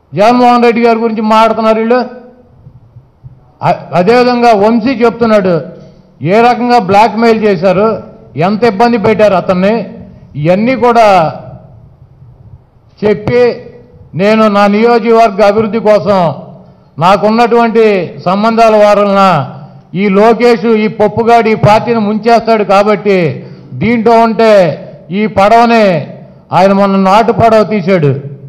జగన్మోహన్ రెడ్డి గారి గురించి మాట్లాడుతున్నారు వీళ్ళు అ- అదేవిధంగా వంశీ చెప్తున్నాడు ఏ రకంగా బ్లాక్మెయిల్ చేశారు ఎంత ఇబ్బంది పెట్టారు అతన్ని ఇవన్నీ కూడా చెప్పి నేను నా నియోజకవర్గ అభివృద్ధి కోసం నాకున్నటువంటి సంబంధాల వారన ఈ లోకేష్ ఈ పప్పుగాడి ఈ పార్టీని ముంచేస్తాడు కాబట్టి దీంట్లో ఉంటే ఈ పడవని ఆయన మొన్న నాటు పడవ తీశాడు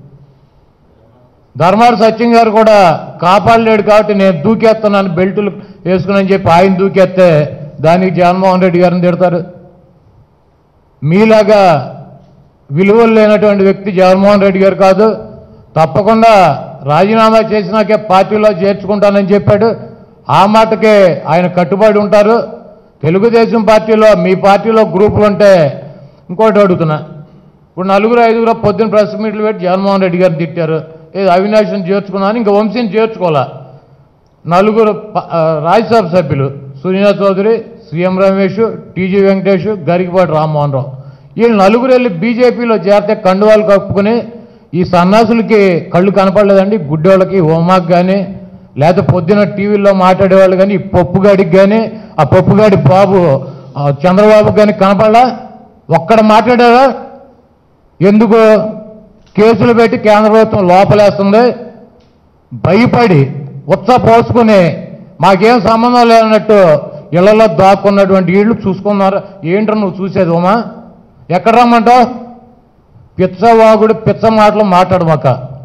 ధర్మాడు సత్యం గారు కూడా కాపాడలేడు కాబట్టి నేను దూకేస్తున్నాను బెల్టులు వేసుకుని చెప్పి ఆయన దూకేస్తే దానికి జగన్మోహన్ రెడ్డి గారిని తిడతారు మీలాగా విలువలు లేనటువంటి వ్యక్తి జగన్మోహన్ రెడ్డి గారు కాదు తప్పకుండా రాజీనామా చేసినాకే పార్టీలో చేర్చుకుంటానని చెప్పాడు ఆ మాటకే ఆయన కట్టుబడి ఉంటారు తెలుగుదేశం పార్టీలో మీ పార్టీలో గ్రూపులు ఉంటే ఇంకోటి అడుగుతున్నా ఇప్పుడు నలుగురు ఐదుగురు పొద్దున్న ప్రెస్ మీట్లు పెట్టి జగన్మోహన్ రెడ్డి గారిని తిట్టారు ఏదో అవినాష్ని చేర్చుకున్నాను ఇంకా వంశీని చేర్చుకోవాలా నలుగురు ప- ఆ, రాజ్యసభ సభ్యులు సునీత చౌదరి సీఎం రమేష్ టీజీ వెంకటేష్ గరికపాటి రామ్మోహన్ రావు వీళ్ళు నలుగురు వెళ్ళి బీజేపీలో చేరితే కండువాలు కప్పుకుని ఈ సన్నాసులకి కళ్ళు కనపడలేదండి గుడ్డోళ్ళకి హోమాకి కానీ లేకపోతే పొద్దున టీవీలో మాట్లాడేవాళ్ళు కానీ ఈ పప్పుగాడికి కానీ ఆ పప్పుగాడి బాబు ఆ, చంద్రబాబుకి కానీ కనపడలా ఒక్కడ మాట్లాడారా ఎందుకు కేసులు పెట్టి కేంద్ర ప్రభుత్వం లోపలేస్తుంది భయపడి ఉత్స పోసుకుని మాకేం సంబంధం లేనట్టు ఇళ్లలో దాక్కున్నటువంటి వీళ్ళు చూసుకున్నారు ఏంట్రా నువ్వు చూసేది ఉమా ఎక్కడ రమ్మంటావు పిచ్చవాగుడు పిచ్చ మాటలు మాట్లాడమాక